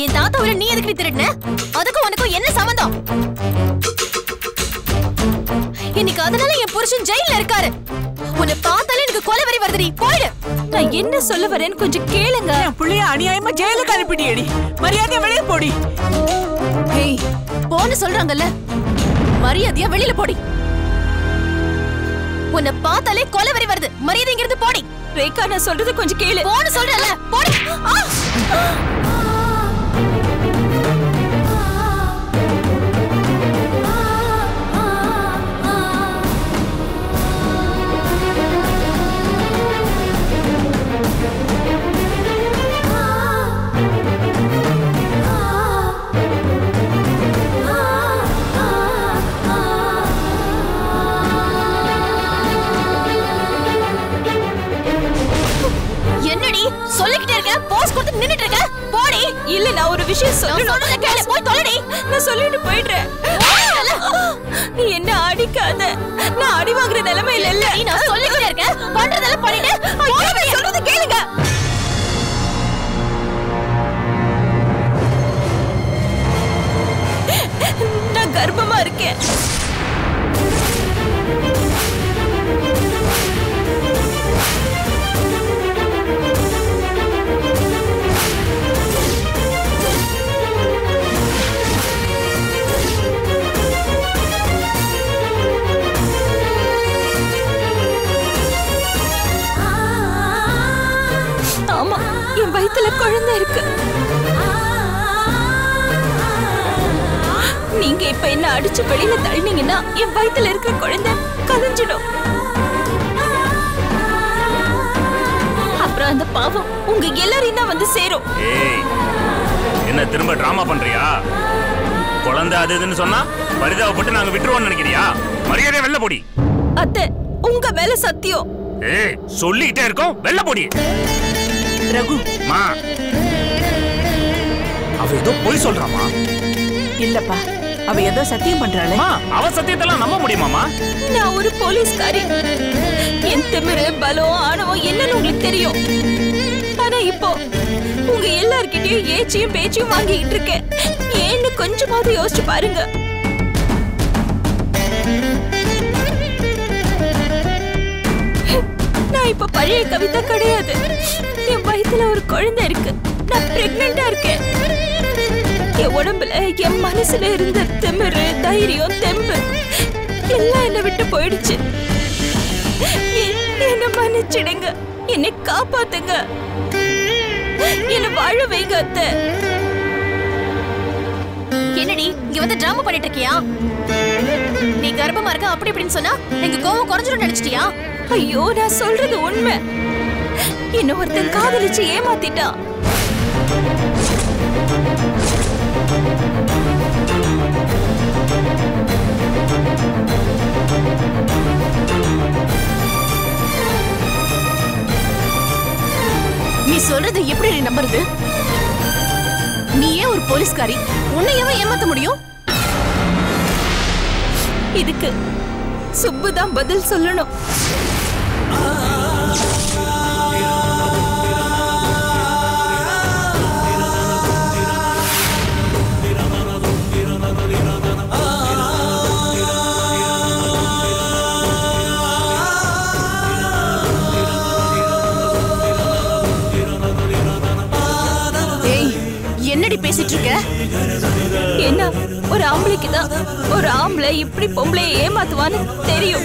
என் தாத்தாவில நீ எதுக்கு திருடின அதுக்கும் உனக்கும் என்ன சம்மந்தம் இன்னைக்கு அதனால என் புருஷன் ஜெயில இருக்காரு உன்னை பார்த்தாலே எனக்கு கொலை வரி வருதுடி போயிடு நான் என்ன சொல்ல வரேன்னு கொஞ்சம் கேளுங்க என் புள்ளைய அநியாயமா ஜெயிலுக்கு அனுப்பிட்டியடி மரியாதையா வெளியே போடி ஏய் போன்னு சொல்றாங்கல்ல மரியாதையா வெளியில போடி உன்னை பார்த்தாலே கொலை வரி வருது மரியாதைங்கிறது போடி ரேகா நான் சொல்றது கொஞ்சம் கேளு போன்னு சொல்றல போடி ஆ! என்னடி சொல்லிக்கிட்டே இருக்க போஸ் கொடுத்து நின்னுட்டு இருக்க போடி இல்ல நான் ஒரு விஷயம் நான் சொல்லணும் சொல்றத கேளு போய் தொலைடி நான் சொல்லிட்டு போயிடுறேன் என்ன அடிக்காத நான் அடி வாங்குற நிலைமையில இல்ல நீ நான் சொல்லிக்கிட்டே இருக்கேன் பண்றதெல்லாம் பண்ணிட்டு போடி சொல்றது கேளுங்க நான் கர்ப்பமா இருக்கேன் ஆமா என் வயித்துல குழந்தை இருக்கு நீங்க இப்ப என்ன அடிச்சு வெளியில தள்ளினீங்கன்னா என் வயித்துல இருக்கிற குழந்தை கலைஞ்சிடும் அப்புறம் அந்த பாவம் உங்க எல்லாரையும் தான் வந்து சேரும் ஏய் என்ன திரும்ப டிராமா பண்றியா குழந்தை அது இதுன்னு சொன்னா பரிதாபப்பட்டு நாங்க விட்டுருவோம்னு நினைக்கிறியா மரியாதை வெள்ள போடி அத்தை உங்க மேல சத்தியம் ஏய் சொல்லிக்கிட்டே இருக்கோம் வெள்ள போடி ரகு மா அவ ஏதோ பொய் சொல்றாமா இல்லப்பா அவ ஏதோ சத்தியம் பண்றாளே அம்மா அவ சத்தியத்தெல்லாம் நம்ப முடியுமாமா நான் ஒரு போலீஸ்காரி என் திமிரு பலம் ஆணவம் என்னன்னு உங்களுக்கு தெரியும் ஆனா இப்போ உங்க எல்லார்கிட்டயும் ஏச்சியும் பேச்சியும் வாங்கிக்கிட்டு இருக்கேன் ஏன்னு கொஞ்சமாவது யோசிச்சு பாருங்க நான் இப்ப பழைய கவிதா கிடையாது என் வயித்துல ஒரு குழந்தை இருக்கு நான் பிரெக்னெண்டா இருக்கேன் என் உடம்புல என் மனசுல இருந்த திமிரு தைரியம் தெம்பு எல்லாம் என்னை விட்டு போயிடுச்சு எ- என்னை மன்னிச்சிடுங்க என்னை காப்பாத்துங்க என்னை வாழ வைங்க அத்தை என்னடி இங்க வந்து டிராமா பண்ணிட்டு இருக்கியா நீ கர்ப்பமா இருக்க அப்படி இப்படின்னு சொன்னா எங்க கோவம் குறைஞ்சிரும் நினைச்சிட்டியா ஐயோ நான் சொல்றது உண்மை என்ன ஒருத்தன் காதலிச்சு ஏமாத்திட்டான் நீ சொல்றது எப்படி நீ நம்புறது நீ ஏன் ஒரு போலீஸ்காரி உன்னை எவன் ஏமாத்த முடியும் இதுக்கு சுப்பு தான் பதில் சொல்லணும் ஏய் என்னடி பேசிட்டு இருக்க என்ன ஒரு ஆம்பளைக்கு தான் ஒரு ஆம்பளை இப்படி பொம்பளைய ஏமாத்துவான்னு தெரியும்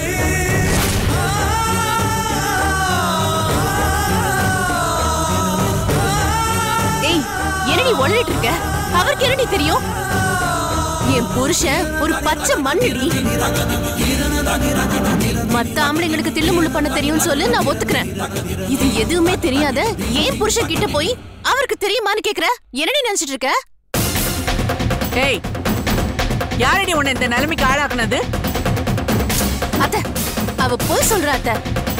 ஏய் என்னடி உளறிட்டு இருக்க அவருக்கு என்னடி தெரியும் என் புருஷன் ஒரு பச்சை மண்ணுடி மத்த ஆம்பளைங்களுக்கு தில்லு முள்ளு பண்ண தெரியும்னு சொல்லு நான் ஒத்துக்கிறேன் இது எதுவுமே தெரியாத ஏன் புருஷன் கிட்ட போய் அவருக்கு தெரியுமான்னு கேக்குற என்னடி நினைச்சிட்டு இருக்க ஏய் யாரடி உன்னை இந்த நிலைமைக்கு ஆளாக்குனது அத்த அவ போய் சொல்றா அத்த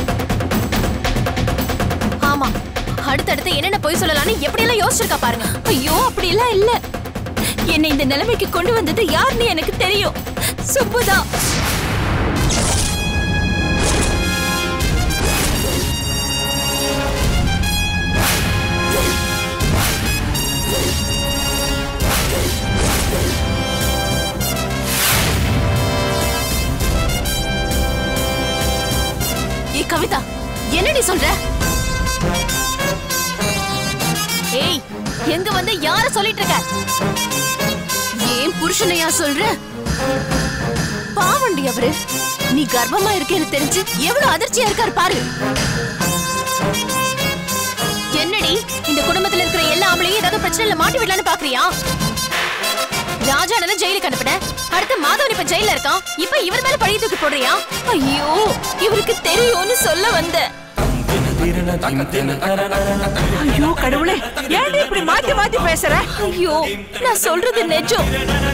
ஆமா அடுத்தடுத்து என்னென்ன போய் சொல்லலாம்னு எப்படி எல்லாம் யோசிச்சிருக்கா பாருங்க ஐயோ அப்படிலாம் இல்ல என்னை இந்த நிலைமைக்கு கொண்டு வந்தது யாருன்னு எனக்கு தெரியும் சுப்புதான் என்னடி சொல்ற ஏய் எங்க வந்து யார சொல்லிட்டு இருக்க ஏன் புருஷனையா சொல்ற பாவண்டி அவரு நீ கர்ப்பமா இருக்கேன்னு தெரிஞ்சு எவ்வளவு அதிர்ச்சியா இருக்காரு பாரு என்னடி இந்த குடும்பத்துல இருக்கிற எல்லா ஆம்பளையும் ஏதாவது பிரச்சனைல மாட்டி விடலான்னு பாக்குறியா ராஜானன ஜெயிலுக்கு அனுப்பின அடுத்து மாதவன் இப்ப ஜெயில இருக்கான் இப்ப இவர் மேல பழி தூக்கி போடுறியா ஐயோ இவருக்கு தெரியும்னு சொல்ல வந்தேன் ஐயோ கடவுளே ஏன்டி இப்படி மாத்தி மாத்தி பேசுற ஐயோ நான் சொல்றது நிஜம்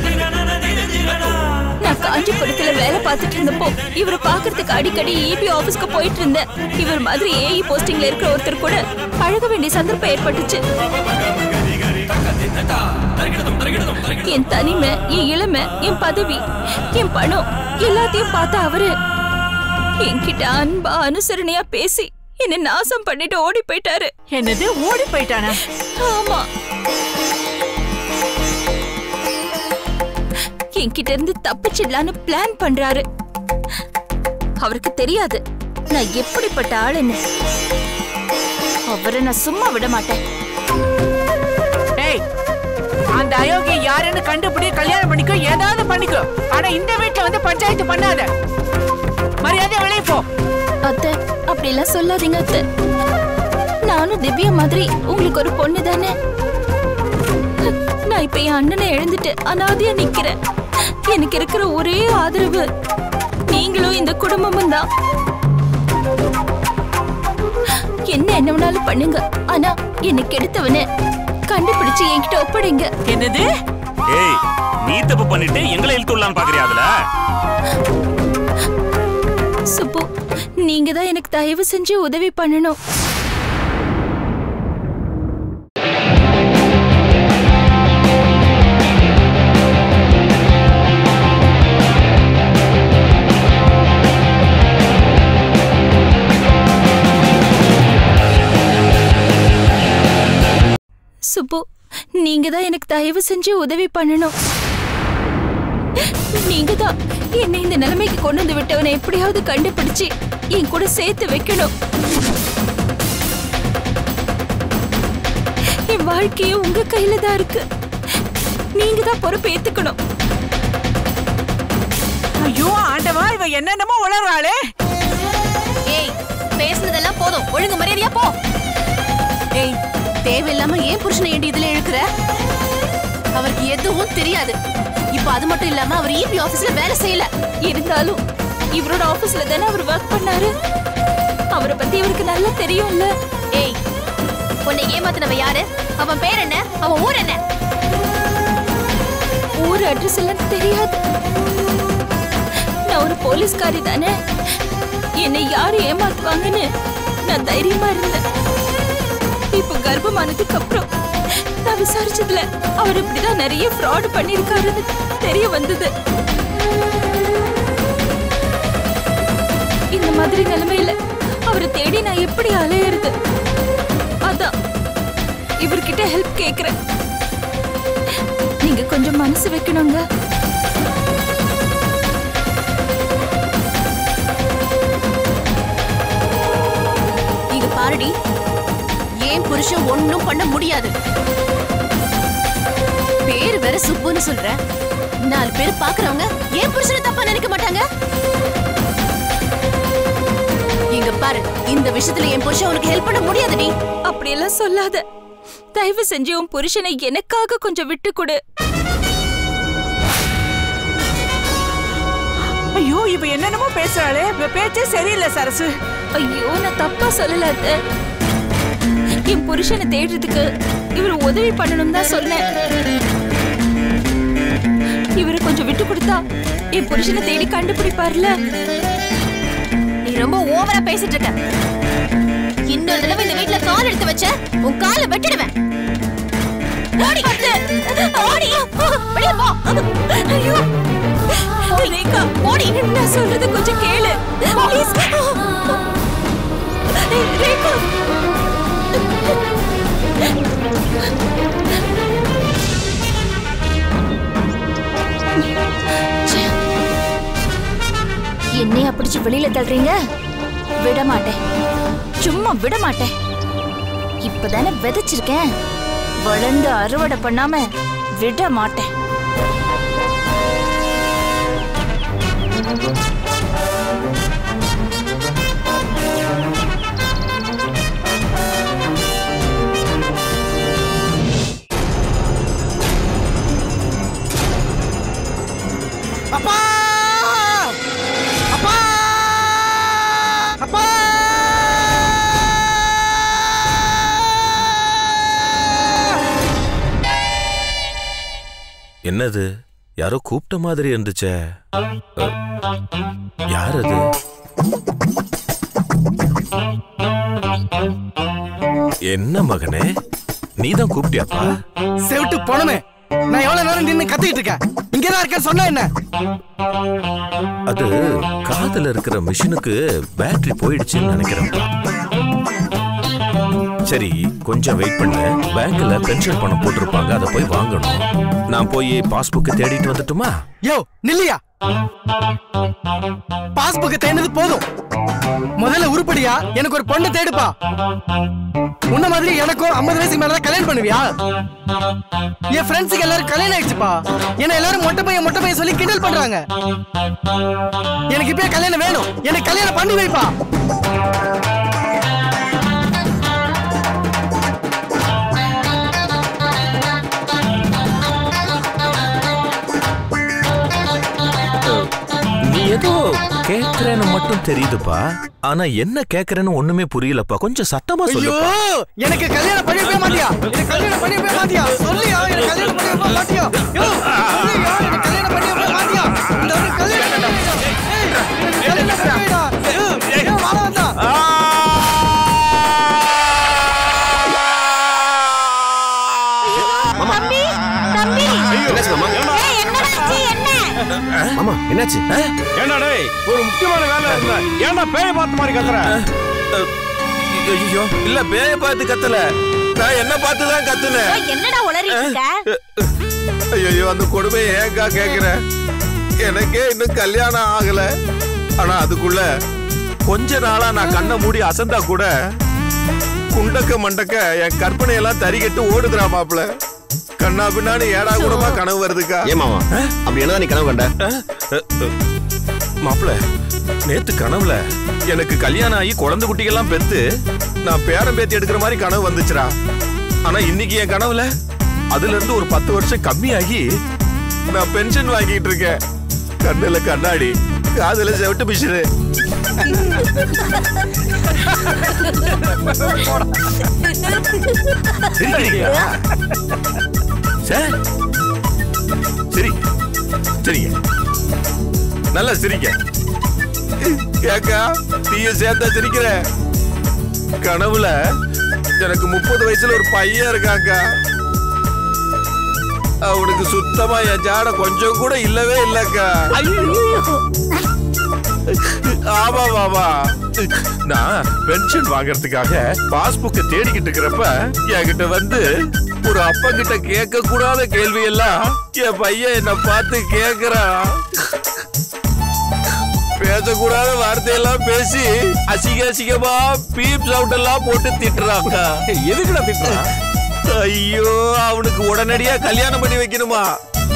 நான் காஞ்சிபுரத்துல வேலை பார்த்துட்டு இருந்தப்போ இவரை பாக்குறதுக்கு அடிக்கடி இபி ஆபீஸ்க்கு போயிட்டு இருந்தேன் இவர் மாதிரி ஏஇ போஸ்டிங்ல இருக்கிற ஒருத்தர் கூட பழக வேண்டிய சந்தர்ப்பம் ஏற்பட்டுச்சு என் தனிமை என் இளமை என் பதவி என் பணம் எல்லாத்தையும் பார்த்த அவரு என்கிட்ட அன்பா அனுசரணையா பேசி என்ன நாசம் பண்ணிட்டு ஓடி போயிட்டாரு என்னது ஓடி போயிட்டானா ஆமா என்கிட்ட இருந்து தப்பிச்சிடலான்னு பிளான் பண்றாரு அவருக்கு தெரியாது நான் எப்படிப்பட்ட ஆளுன்னு அவரை நான் சும்மா விட மாட்டேன் டேய் அந்த அயோக்கிய யாருன்னு கண்டுபிடி கல்யாணம் பண்ணிக்கோ ஏதாவது பண்ணிக்கோ ஆனா இந்த வீட்டுல வந்து பஞ்சாயத்து பண்ணாத மரியாதை வெளியே போ அத்தை அப்படிலாம் சொல்லாதீங்க அத்தை நானும் திவ்யா மாதிரி உங்களுக்கு ஒரு பொண்ணு தானே நான் இப்ப என் அண்ணனை எழுந்துட்டு அனாதையா நிக்கிறேன் எனக்கு இருக்கிற ஒரே ஆதரவு நீங்களும் இந்த குடும்பமும் தான் என்ன என்ன வேணாலும் பண்ணுங்க ஆனா எனக்கு எடுத்தவன கண்டுபிடிச்சு என்கிட்ட ஒப்படைங்க என்னது ஏய் நீ தப்பு பண்ணிட்டு எங்களை இழுத்து விடலான்னு பாக்குறியா அதுல சுப்பு நீங்க தான் எனக்கு தயவு செஞ்சு உதவி பண்ணணும் சுப்பு நீங்க தான் எனக்கு தயவு செஞ்சு உதவி பண்ணணும் நீங்க தான் என்னை இந்த நிலைமைக்கு கொண்டு வந்து விட்டவனை எப்படியாவது கண்டுபிடிச்சு என் கூட சேர்த்து வைக்கணும் என் வாழ்க்கையே உங்க கையில தான் இருக்கு நீங்க தான் பொறுப்பு ஏத்துக்கணும் ஐயோ ஆண்டவா இவ என்னென்னமோ உளறாளே ஏய் பேசுனதெல்லாம் போதும் ஒழுங்கு மரியாதையா போ ஏய் தேவையில்லாம ஏன் புருஷனை ஏண்டி இதுல இழுக்கிற அவருக்கு எதுவும் தெரியாது இப்ப அது மட்டும் இல்லாம அவர் இபி ஆபீஸ்ல வேலை செய்யல இருந்தாலும் இவரோட ஆபீஸ்ல தானே அவர் ஒர்க் பண்ணாரு அவரை பத்தி இவருக்கு நல்லா தெரியும்ல ஏய் உன்னை ஏமாத்தினவ யாரு அவன் பேர் என்ன அவன் ஊர் என்ன ஊர் அட்ரஸ் எல்லாம் தெரியாது நான் ஒரு போலீஸ்காரி தானே என்னை யாரு ஏமாத்துவாங்கன்னு நான் தைரியமா இருந்தேன் இப்ப கர்ப்பமானதுக்கு அப்புறம் நான் விசாரிச்சதுல அவர் இப்படிதான் நிறைய ஃப்ராட் பண்ணிருக்காருன்னு தெரிய வந்தது இந்த மாதிரி நிலைமையில அவரை தேடி நான் எப்படி அலையிறது அதான் இவர்கிட்ட ஹெல்ப் கேக்குறேன் நீங்க கொஞ்சம் மனசு வைக்கணுங்க இங்க பாருடி ஏன் புருஷன் ஒண்ணும் பண்ண முடியாது பேர் வேற சுப்புன்னு சொல்ற நாலு பேர் பாக்குறவங்க ஏன் புருஷனை தப்பா நினைக்க மாட்டாங்க இங்க பாரு இந்த விஷயத்துல என் புருஷன் உனக்கு ஹெல்ப் பண்ண முடியாதுடி அப்படியெல்லாம் சொல்லாத தயவு செஞ்சு உன் புருஷனை எனக்காக கொஞ்சம் விட்டு கொடு ஐயோ இவ என்னென்னமோ பேசுறாளே இவ பேச்சே சரியில்லை சரசு ஐயோ நான் தப்பா சொல்லல அத்தை. என் புருஷனை தேடுறதுக்கு இவர் உதவி பண்ணணும் தான் சொன்னேன் இவரை கொஞ்சம் விட்டு கொடுத்தா என் புருஷனை தேடி கண்டுபிடிப்பார்ல நீ ரொம்ப ஓவரா பேசிட்டு இருக்க இன்னொரு தடவை இந்த வீட்ல கால் எடுத்து வச்ச உன் காலை வெட்டிடுவேன் ஓடி ஓடி வெளிய போ ஐயோ ரேகா ஓடி நான் சொல்றது கொஞ்சம் கேளு ப்ளீஸ் ரேகா ச்சே. என்னைய பிடிச்சு வெளியில தள்ளுறீங்க விட மாட்டேன் சும்மா விட மாட்டேன் இப்பதானே விதைச்சிருக்கேன் வளர்ந்து அறுவடை பண்ணாம விட மாட்டேன் அப்பா அப்பா அப்பா என்னது யாரோ கூப்பிட்ட மாதிரி இருந்துச்சே அ, யார் அது என்ன மகனே நீதான் கூப்பிட்டியாப்பா செவிட்டு போனமே நான் எவ்வளவு நேரம் நின்னு கத்திட்டு இருக்கேன் இங்கதான் இருக்கேன் சொன்ன என்ன அது காதுல இருக்கிற மிஷினுக்கு பேட்டரி போயிடுச்சுன்னு நினைக்கிறேன்ப்பா சரி கொஞ்சம் வெயிட் பண்ணு பேங்க்ல பென்ஷன் பணம் போட்டிருப்பாங்க அதை போய் வாங்கணும் நான் போய் பாஸ்புக் தேடிட்டு வந்துட்டுமா யோ நில்லியா பாஸ்புக் தேடினது போதும் முதல்ல உருப்படியா எனக்கு ஒரு பொண்ணு தேடுப்பா உன்ன மாதிரி எனக்கும் ஐம்பது வயசுக்கு மேலதான் கல்யாணம் பண்ணுவியா என் ஃப்ரெண்ட்ஸுக்கு எல்லாரும் கல்யாணம் ஆயிடுச்சுப்பா என்ன எல்லாரும் மொட்டை பையன் மொட்டை பையன் சொல்லி கிண்டல் பண்றாங்க எனக்கு இப்பயே கல்யாணம் வேணும் எனக்கு கல்யாணம் பண்ணி வைப்பா நீ ஏதோ கேக்குறேன்னு மட்டும் தெரியுதுப்பா ஆனா என்ன கேக்குறேன்னு ஒண்ணுமே புரியலப்பா கொஞ்சம் சத்தமா ஐயோ சொல்லுப்பா எனக்கு கல்யாணம் பண்ணி வைக்க மாட்டியா எனக்கு கல்யாணம் பண்ணி வைக்க மாட்டியா சொல்லியா எனக்கு கல்யாணம் பண்ணி வைக்க மாட்டியா யோ, சொல்லியா எனக்கு கல்யாணம் பண்ணி வைக்க மாட்டியா இந்த ஒரு கல்யாணம் பண்ணி வைடா. ஏய், எனக்கு கல்யாணம் பண்ணி வைடா. யோ, யோ, வாழ வந்தா. தம்பி தம்பி என்னாச்சு மாமா ஏய், என்னடாச்சு என்ன மாமா என்னாச்சு ஏண்டா டேய் ஒரு முக்கியமான வேலை இருந்தா ஏன்டா பேய பார்த்த மாதிரி கத்துற ஐயோ இல்ல பேய பார்த்து கத்தல நான் என்ன பார்த்து தான் கத்துனேன் ஓ, என்னடா உளறிட்டு இருக்க ஐயோ அந்த கொடுமையை ஏங்கா கேக்குற எனக்கே இன்னும் கல்யாணம் ஆகல ஆனா அதுக்குள்ள கொஞ்ச நாளா நான் கண்ணை மூடி அசந்தா கூட குண்டக்க மண்டக்க என் கற்பனை எல்லாம் தறிகட்டு ஓடுதுடா மாப்பிள கண்ணா பின்னாடி ஏடா கூடமா கனவு வருதுக்கா ஏன் மாமா அப்படி என்னதான் நீ கனவு கண்ட மாப்பிள நேத்து கனவுல எனக்கு கல்யாணம் ஆகி குழந்தை குட்டிகள்லாம் பெத்து நான் பேரம் பேத்தி எடுக்கிற மாதிரி கனவு வந்துச்சுடா ஆனா இன்னைக்கு என் கனவுல அதுல இருந்து ஒரு பத்து வருஷம் கம்மியாகி நான் பென்ஷன் வாங்கிட்டு இருக்கேன் கண்ணுல கண்ணாடி காதுல செவிட்டு மிஷினு சிரிக்கிறீங்களா? சார் சரி சரிங்க நல்லா சிரிக்க ஏக்கா நீய சேர்த்தா சிரிக்கிற கனவுல எனக்கு முப்பது வயசுல ஒரு பையன் இருக்காக்கா அவனுக்கு சுத்தமா என் ஜாட கொஞ்சம் கூட இல்லவே இல்லக்கா ஆமா மாமா நான் பென்ஷன் வாங்குறதுக்காக பாஸ்புக்க தேடிக்கிட்டு இருக்கிறப்ப என்கிட்ட வந்து ஒரு அப்பா கிட்ட கேட்க கூடாத கேள்வி எல்லாம் என் பையன் என்ன பார்த்து கேக்குறான் பேசக்கூடாத வார்த்தையெல்லாம் பேசி அசிங்க அசிங்கமா பீப் சவுண்ட் எல்லாம் போட்டு திட்டுறாங்க எதுக்குடா திட்டுறான் ஐயோ அவனுக்கு உடனடியா கல்யாணம் பண்ணி வைக்கணுமா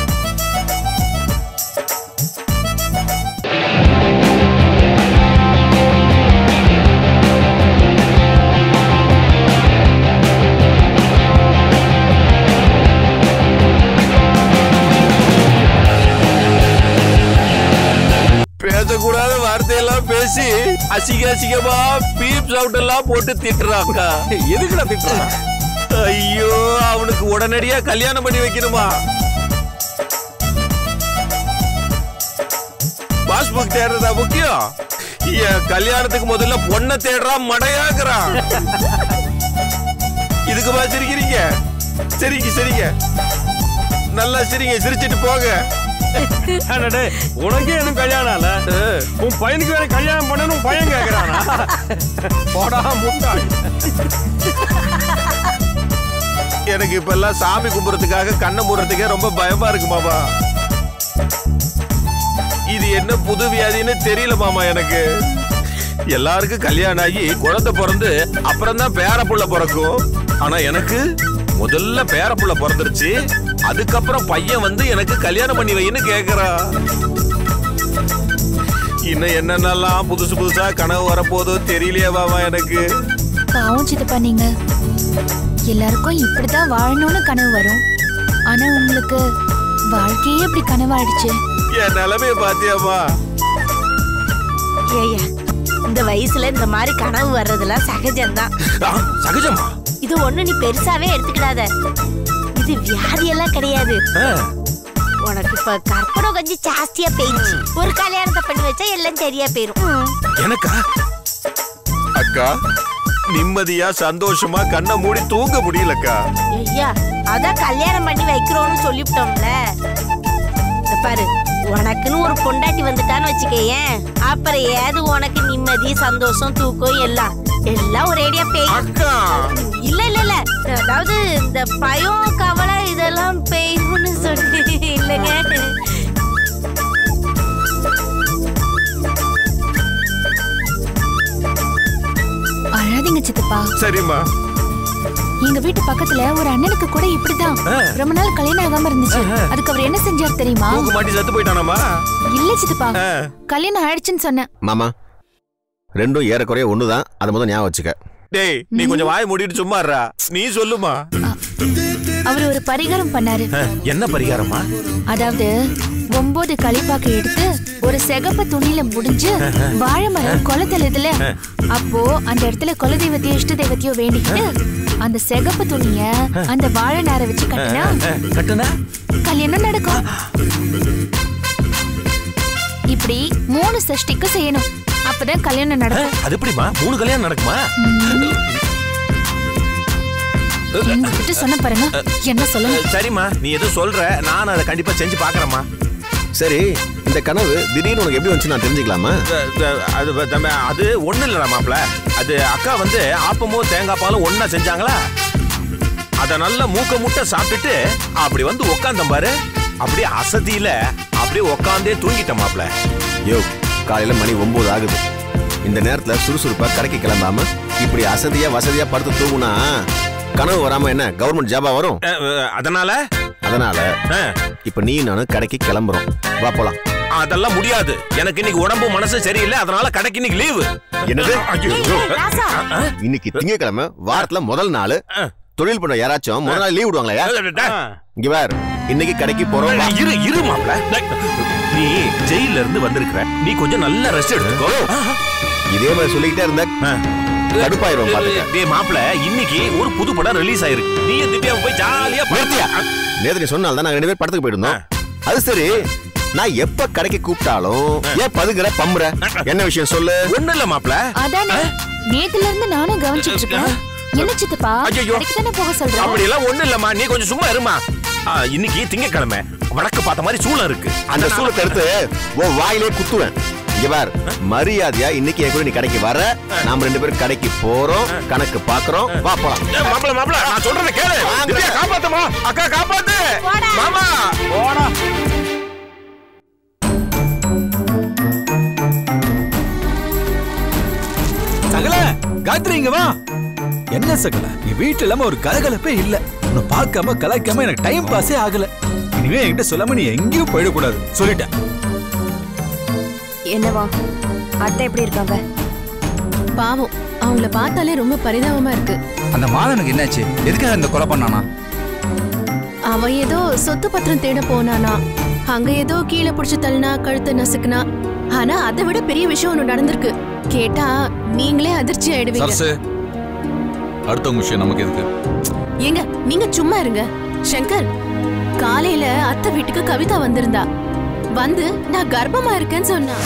பேசக்கூடாத வார்த்தையெல்லாம் பேசி அசிங்க அசிங்கமா பீப் சவுண்ட் எல்லாம் போட்டு திட்டுறாங்க எதுக்குடா திட்டுறான் ஐயோ அவனுக்கு உடனடியா கல்யாணம் பண்ணி வைக்கணுமா பாஸ்புக் தேடுறதா முக்கியம் என் கல்யாணத்துக்கு முதல்ல பொண்ணை தேடுறான் மடையாக்குறான் இதுக்குமா சிரிக்கிறீங்க சரிங்க சரிங்க நல்லா சிரிங்க சிரிச்சிட்டு போங்க ஏண்டா டேய் உனக்கே எனக்கு கல்யாணம் ஆல உன் பையனுக்கு வேற கல்யாணம் பண்ணணும் உன் பையன் கேக்குறானா போடா முட்டாள் எனக்கு இப்ப எல்லாம் சாமி கும்பிடுறதுக்காக கண்ணை மூடுறதுக்கே ரொம்ப பயமா இருக்கு மாமா இது என்ன புது வியாதின்னு தெரியல மாமா எனக்கு எல்லாருக்கும் கல்யாணம் ஆகி குழந்தை பிறந்து அப்புறம் தான் பேர புள்ள பிறக்கும் ஆனா எனக்கு முதல்ல பேர புள்ள பிறந்துருச்சு அதுக்கப்புறம் பையன் வந்து எனக்கு கல்யாணம் பண்ணி வைன்னு கேக்குறான் இன்னும் என்னென்னலாம் புதுசு புதுசா கனவு வரப்போதோ தெரியலையே பாபா எனக்கு பாவம் சித்தப்பா நீங்க எல்லாருக்கும் இப்படிதான் வாழணும்னு கனவு வரும் ஆனா உங்களுக்கு வாழ்க்கையே இப்படி கனவாயிடுச்சு என் நிலைமைய பாத்தியாமா ஏய்யா இந்த வயசுல இந்த மாதிரி கனவு வர்றதெல்லாம் சகஜம்தான் சகஜமா இது ஒண்ணு நீ பெருசாவே எடுத்துக்கிடாத இது வியாதியெல்லாம் கிடையாது உனக்கு இப்ப கற்பனை கொஞ்சம் ஜாஸ்தியா போயிடுச்சு ஒரு கல்யாணத்தை பண்ணி வச்சா எல்லாம் சரியா போயிரும் எனக்கா அக்கா நிம்மதியா சந்தோஷமா கண்ணை மூடி தூங்க முடியலக்கா ஐயா அதான் கல்யாணம் பண்ணி வைக்கிறோம்னு சொல்லிவிட்டோம்ல இந்த பாரு உனக்குன்னு ஒரு பொண்டாட்டி வந்துட்டான்னு வச்சுக்கேன் அப்புறம் ஏது உனக்கு நிம்மதி சந்தோஷம் தூக்கம் எல்லாம் எல்லாம் ஒரேடியா பேய் அக்கா இல்ல இல்ல இல்ல அதாவது இந்த பயம் கவலை இதெல்லாம் பெய்யும்னு சொல்லி இல்லைங்க அழாதீங்க சித்தப்பா சரிம்மா எங்க வீட்டு பக்கத்துல ஒரு அண்ணனுக்கு கூட இப்படிதான் ரொம்ப நாள் கல்யாணம் ஆகாம இருந்துச்சு அதுக்கு அவர் என்ன செஞ்சார் தெரியுமா தூக்கு மாட்டி செத்து போயிட்டானாமா இல்ல சித்தப்பா ஆ. கல்யாணம் ஆயிடுச்சுன்னு சொன்னேன் மாமா ரெண்டும் ஏறக்குறைய ஒண்ணுதான் அதை முதல் ஞாபகம் வச்சுக்க டேய் நீ கொஞ்சம் வாய் மூடிட்டு சும்மா இருடா நீ சொல்லுமா அவர் ஒரு பரிகாரம் பண்ணாரு என்ன பரிகாரமா அதாவது ஒன்பது களிப்பாக்கு எடுத்து ஒரு சிகப்பு துணியில முடிஞ்சு வாழை மரம் குளத்துல இதுல அப்போ அந்த இடத்துல குலதெய்வத்தையோ இஷ்ட தெய்வத்தையோ வேண்டிக்கிட்டு அந்த சிகப்பு துணிய அந்த வாழை நாரை வச்சு கட்டினா கட்டுனா கல்யாணம் நடக்கும் இப்படி மூணு சஷ்டிக்கு செய்யணும் அப்பதான் கல்யாணம் நடக்கும் அது எப்படிமா மூணு கல்யாணம் நடக்குமா எங்ககிட்ட சொன்ன பாருங்க என்ன சொல்லணும் சரிம்மா நீ எதோ சொல்ற நான் அதை கண்டிப்பா செஞ்சு பாக்குறேம்மா சரி இந்த கனவு திடீர்னு உனக்கு எப்படி வந்துச்சு நான் தெரிஞ்சுக்கலாமா அது தம்பி, அது ஒண்ணு இல்லடா மாப்ள அது அக்கா வந்து ஆப்பமும் தேங்காய் பாலும் ஒண்ணா செஞ்சாங்களா அத நல்லா மூக்க முட்டை சாப்பிட்டுட்டு அப்படி வந்து உக்காந்தம் பாரு அப்படியே அசதியில அப்படியே உக்காந்தே தூங்கிட்டேன் மாப்ள யோ காலையில மணி ஒன்பது ஆகுது இந்த நேரத்துல சுறுசுறுப்பா கடைக்கு கிளம்பாம இப்படி அசதியா வசதியா படுத்து தூங்குனா கனவு வராம என்ன கவர்மெண்ட் ஜாபா வரும் அஹ், அஹ், அதனால அதனால அஹ், இப்ப நீ நானும் கடைக்கு கிளம்புறோம் வா போலாம் அதெல்லாம் முடியாது எனக்கு இன்னைக்கு உடம்பு மனசு சரியில்லை அதனால கடைக்கு இன்னைக்கு லீவு என்னது ராசா இன்னைக்கு திங்கக்கிழமை வாரத்துல முதல் நாள் தொழில் பண்ண யாராச்சும் முதல் நாள் லீவ் விடுவாங்களா இங்க வேற இன்னைக்கு கடைக்கு போறோம் வா. இரு இரு மாப்ள நீ ஜெயில இருந்து வந்திருக்கிற நீ கொஞ்சம் நல்ல ரெஸ்ட் எடுத்துக்கோ இதே மாதிரி சொல்லிக்கிட்டே இருந்தா கடுப்பாயிரும் பாத்துக்க டேய் மாப்ள இன்னைக்கு ஒரு புது படம் ரிலீஸ் ஆயிருக்கு நீ திவ்யா போய் ஜாலியா நிறுத்தியா? நேத்து நீ சொன்னால்தான் நாங்க ரெண்டு பேரும் படத்துக்கு போயிருந்தோம் அது சரி நான் எப்ப கடைக்கு கூப்பிட்டாலும் ஏன் பதுங்குற பம்புற என்ன விஷயம் சொல்லு ஒண்ணு இல்ல மாப்ள அதானே நேத்துல இருந்து நானும் கவனிச்சிட்டு இருக்கேன் என்ன சித்தப்பா ஐயையோ. கடைக்கு தானே போக சொல்றேன் அப்படி எல்லாம் ஒண்ணு இல்லம்மா நீ கொஞ்சம் சும்மா இருமா ஆ, இன்னைக்கு திங்கக்கிழமை வடக்கு பார்த்த மாதிரி சூழல் இருக்கு அந்த சூழத்தை எடுத்து உன் வாயிலே குத்துவேன் இங்க பார் மரியாதையா இன்னைக்கு என் கூட நீ கடைக்கு வர நாம ரெண்டு பேரும் கடைக்கு போறோம் கணக்கு பாக்குறோம் வா போலாம் ஏய், மாப்ள மாப்ள நான் சொல்றத கேளு வாங்க. திவ்யா காப்பாத்துமா அக்கா காப்பாத்து போடா. மாமா போடா சகல காயத்ரி இங்க வா என்ன சகல நீ வீட்டுல இல்லாம ஒரு கலகலப்பே இல்ல உன்னை பார்க்காம கலாய்க்காம எனக்கு டைம் பாஸே ஆகல இனிமே என்கிட்ட சொல்லாம நீ எங்கேயும் போயிடக்கூடாது சொல்லிட்டேன் என்னவா அத்தை எப்படி இருக்காங்க பாவம் அவங்கள பார்த்தாலே ரொம்ப பரிதாபமா இருக்கு அந்த மாதனுக்கு என்னாச்சு எதுக்காக இந்த கொலை பண்ணானா அவன் ஏதோ சொத்து பத்திரம் தேட போனானா அங்க ஏதோ கீழே புடிச்சு தள்ளினா கழுத்தை நசுக்குனா ஆனா அதை விட பெரிய விஷயம் ஒண்ணு நடந்திருக்கு கேட்டா நீங்களே அதிர்ச்சி ஆயிடுவீங்க சரசு அடுத்தவங்க விஷயம் நமக்கு எதுக்கு ஏங்க நீங்க சும்மா இருங்க சங்கர் காலையில அத்தை வீட்டுக்கு கவிதா வந்திருந்தா வந்து நான் கர்ப்பமா இருக்கேன்னு சொன்னா